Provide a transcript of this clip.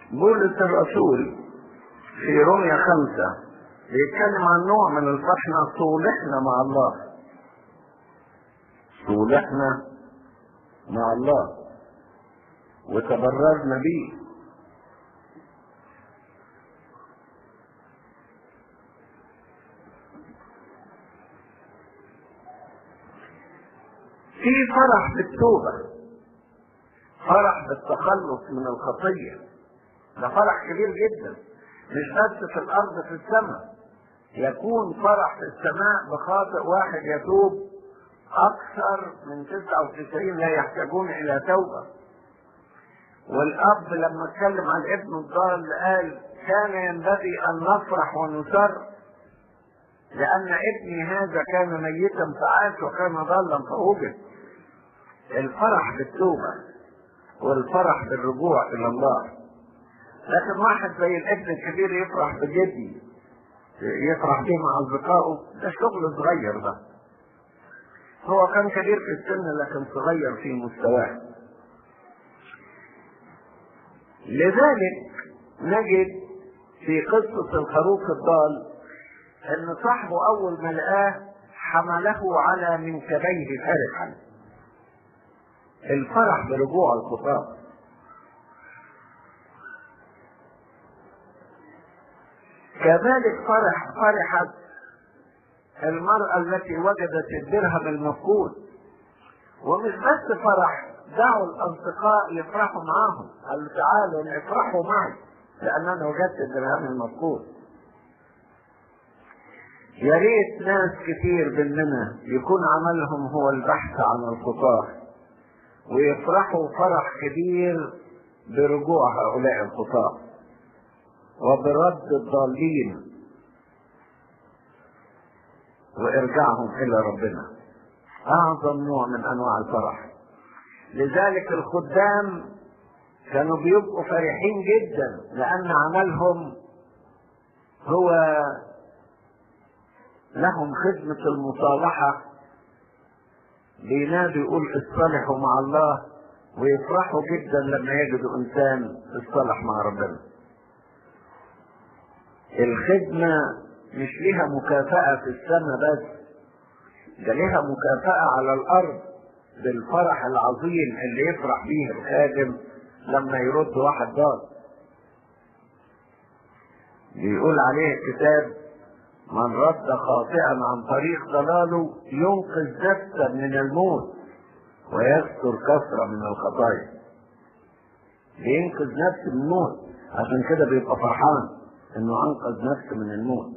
بولس الرسول في رمية خمسة بيتكلم عن نوع من الفرحة صولحنا مع الله صولحنا مع الله وتبررنا به في فرح بالتوبة فرح بالتخلص من الخطية ده فرح كبير جدا مش بس في الأرض في السماء يكون فرح في السماء بخاطئ واحد يتوب أكثر من 99 لا يحتاجون إلى توبة والأب لما اتكلم عن ابن الضال قال كان ينبغي أن نفرح ونسر لأن ابني هذا كان ميتا فعاش وكان ضالا فوجد الفرح بالتوبة والفرح بالرجوع إلى الله لكن واحد زي الابن الكبير يفرح بجدي يفرح به مع أصدقائه ده شغل صغير ده هو كان كبير في السن لكن صغير في مستواه لذلك نجد في قصة الخروف الضال ان صاحبه اول ما لقاه حمله على منكبيه فرحا الفرح برجوع الخطاب كذلك فرح فرحت المرأة التي وجدت الدرهم المفقود ومش بس فرح دعوا الأصدقاء يفرحوا معاهم قالوا تعالوا افرحوا معي لأن أنا وجدت الدرهم المفقود يا ريت ناس كتير مننا يكون عملهم هو البحث عن الخطاة ويفرحوا فرح كبير برجوع هؤلاء الخطاة وبرد الضالين وارجعهم الى ربنا اعظم نوع من انواع الفرح لذلك الخدام كانوا بيبقوا فرحين جدا لان عملهم هو لهم خدمة المصالحة بينادوا يقول اصطلحوا مع الله ويفرحوا جدا لما يجدوا انسان اصطلح مع ربنا الخدمة مش لها مكافأة في السماء بس ده لها مكافأة على الأرض بالفرح العظيم اللي يفرح به الخادم لما يرد واحد ضال بيقول عليه الكتاب من رد خاطئا عن طريق ضلاله ينقذ نفسه من الموت ويستر كثرة من الخطايا بينقذ نفسه من الموت عشان كده بيبقى فرحان انه انقذ نفسه من الموت